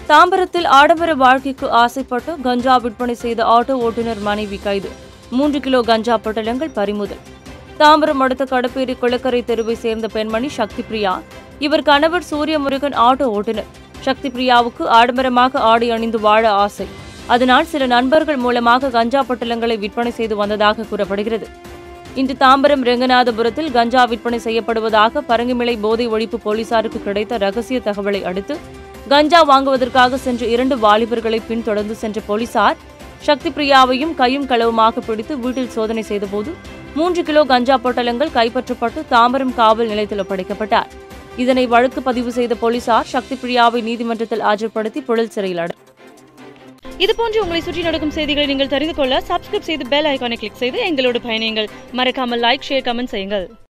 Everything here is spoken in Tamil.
தாம்பரத்தில் ஆடம்பர வாழ்க்கைக்கு ஆசைப்பட்டு கஞ்சா விற்பனை செய்த ஆட்டோ ஓட்டுநர் மனைவி கைது மூன்று கிலோ கஞ்சா பொட்டலங்கள் பறிமுதல் தாம்பரம் அடுத்த கடப்பேரி குளக்கரை தெருவை சேர்ந்த பெண்மணி சக்தி பிரியா இவர் கணவர் சூரியமுருகன் ஆட்டோ ஓட்டுநர் சக்தி பிரியாவுக்கு ஆடம்பரமாக ஆடை அணிந்து வாழ ஆசை அதனால் சில நண்பர்கள் மூலமாக கஞ்சா பொட்டலங்களை விற்பனை செய்து வந்ததாக கூறப்படுகிறது இன்று தாம்பரம் ரெங்கநாதபுரத்தில் கஞ்சா விற்பனை செய்யப்படுவதாக பரங்கிமலை போதை ஒழிப்பு போலீசாருக்கு கிடைத்த ரகசிய தகவலை அடுத்து கஞ்சா வாங்குவதற்காக சென்ற இரண்டு வாலிபர்களை பின்தொடர்ந்து சென்ற போலீசார் சக்தி பிரியாவையும் கையும் களவுமாக பிடித்து வீட்டில் சோதனை செய்தபோது மூன்று கிலோ கஞ்சா பொட்டலங்கள் கைப்பற்றப்பட்டு தாம்பரம் காவல் நிலையத்தில் ஒப்படைக்கப்பட்டார் இதனை வழக்கு பதிவு செய்த போலீசார் சக்தி பிரியாவை நீதிமன்றத்தில் ஆஜர்படுத்தி புழல் சிறையில் அடை இதுபோன்று உங்களை சுற்றி நடக்கும் செய்திகளை நீங்கள் தெரிந்து கொள்ள சப்ஸ்கிரைப் செய்து பெல் ஐகானை கிளிக் செய்து எங்களோடு பயணியுங்கள் மறக்காமல் லைக் ஷேர் கமெண்ட் செய்யுங்கள்